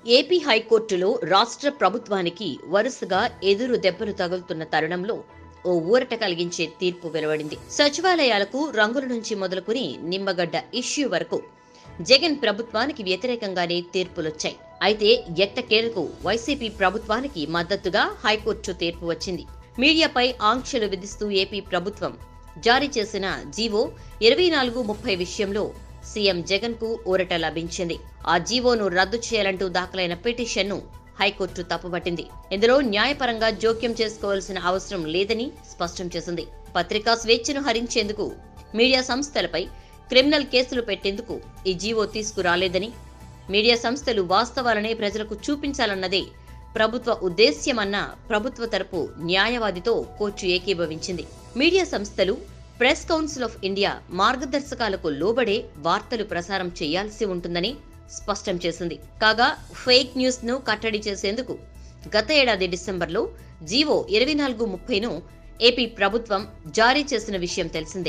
AP హైకోర్టులో రాష్ట్ర ప్రభుత్వానికి వరుసగా ఎదురు దెబ్బలు తగులుతున్న తరుణంలో ఓ ఊరట కలిగించే తీర్పు వెలువడింది సచివాలయాలకు రంగుల నుంచి మొదలుకుని నిమ్మగడ్డ ఇష్యూ వరకు జగన్ ప్రభుత్వానికి వ్యతిరేకంగానే తీర్పులొచ్చాయి అయితే ఎట్టకేలకు వైసీపీ ప్రభుత్వానికి మద్దతుగా హైకోర్టు తీర్పు వచ్చింది మీడియాపై ఆంక్షలు విధిస్తూ ఏపీ ప్రభుత్వం జారీ చేసిన జీవో ఇరవై నాలుగు ముప్పై విషయంలో సీఎం జగన్ కు ఊరట లభించింది ఆ జీవోను రద్దు చేయాలంటూ దాఖలైన పిటిషన్ను హైకోర్టు తప్పుపట్టింది ఇందులో న్యాయపరంగా జోక్యం చేసుకోవాల్సిన అవసరం లేదని స్పష్టం చేసింది పత్రికా స్వేచ్ఛను హరించేందుకు మీడియా సంస్థలపై క్రిమినల్ కేసులు పెట్టేందుకు ఈ జీవో తీసుకురాలేదని మీడియా సంస్థలు వాస్తవాలనే ప్రజలకు చూపించాలన్నదే ప్రభుత్వ ఉద్దేశ్యమన్న ప్రభుత్వ తరపు న్యాయవాదితో కోర్టు ఏకీభవించింది మీడియా సంస్థలు ప్రెస్ కౌన్సిల్ ఆఫ్ ఇండియా మార్గదర్శకాలకు లోబడే వార్తలు ప్రసారం చేయాల్సి ఉంటుందని స్పష్టం చేసింది కాగా ఫేక్ న్యూస్ ను కట్టడి చేసేందుకు గత ఏడాది డిసెంబర్లో జీవో ఇరవై నాలుగు ముప్పైను ఏపీ ప్రభుత్వం జారీ చేసిన విషయం తెలిసిందే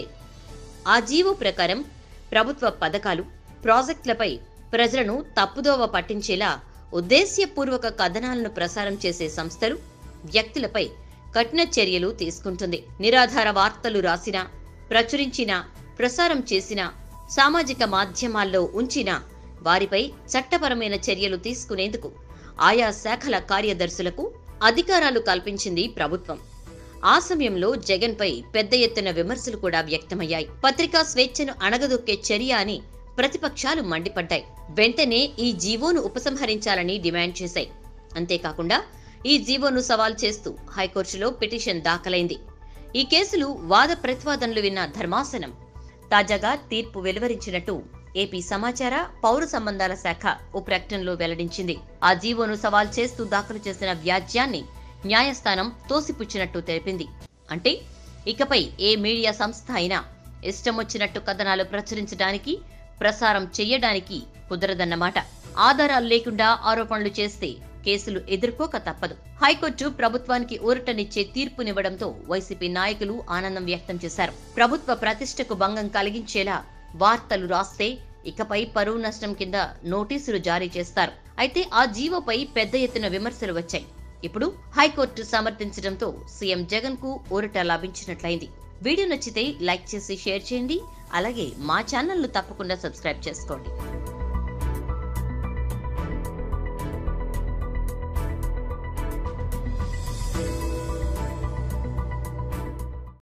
ఆ జీవో ప్రకారం ప్రభుత్వ పథకాలు ప్రాజెక్టులపై ప్రజలను తప్పుదోవ పట్టించేలా ఉద్దేశ్యపూర్వక కథనాలను ప్రసారం చేసే సంస్థలు వ్యక్తులపై కఠిన చర్యలు తీసుకుంటుంది నిరాధార వార్తలు రాసినా ప్రచురించినా ప్రసారం చేసినా సామాజిక మాధ్యమాల్లో ఉంచినా వారిపై చట్టపరమైన చర్యలు తీసుకునేందుకు ఆయా శాఖల కార్యదర్శులకు అధికారాలు కల్పించింది ప్రభుత్వం ఆ సమయంలో జగన్ పై పెద్ద ఎత్తున విమర్శలు కూడా వ్యక్తమయ్యాయి పత్రికా స్వేచ్ఛను అణగదొక్కే చర్య అని ప్రతిపక్షాలు మండిపడ్డాయి వెంటనే ఈ జీవోను ఉపసంహరించాలని డిమాండ్ చేశాయి అంతేకాకుండా ఈ జీవోను సవాల్ చేస్తూ హైకోర్టులో పిటిషన్ దాఖలైంది ఈ కేసులు వాద ప్రతివాదనలు విన్న ధర్మాసనం తాజాగా తీర్పు వెలువరించినట్టు ఏపీ సమాచార పౌర సంబంధాల శాఖ ఓ ప్రకటనలో వెల్లడించింది ఆ జీవోను సవాల్ చేస్తూ దాఖలు చేసిన వ్యాజ్యాన్ని న్యాయస్థానం తోసిపుచ్చినట్టు తెలిపింది అంటే ఇకపై ఏ మీడియా సంస్థ అయినా ఇష్టం వచ్చినట్టు కథనాలు ప్రచురించడానికి ప్రసారం చెయ్యడానికి కుదరదన్నమాట ఆధారాలు లేకుండా ఆరోపణలు చేస్తే కేసులు ఎదుర్కోక తప్పదు హైకోర్టు ప్రభుత్వానికి ఊరటనిచ్చే తీర్పునివ్వడంతో వైసీపీ నాయకులు ఆనందం వ్యక్తం చేశారు ప్రభుత్వ ప్రతిష్టకు భంగం కలిగించేలా వార్తలు రాస్తే ఇకపై పరువు నష్టం కింద నోటీసులు జారీ చేస్తారు అయితే ఆ జీవోపై పెద్ద ఎత్తున విమర్శలు వచ్చాయి ఇప్పుడు హైకోర్టు సమర్థించడంతో సీఎం జగన్ కు ఊరట లభించినట్లయింది వీడియో నచ్చితే లైక్ చేసి షేర్ చేయండి అలాగే మా ఛానల్ను తప్పకుండా సబ్స్క్రైబ్ చేసుకోండి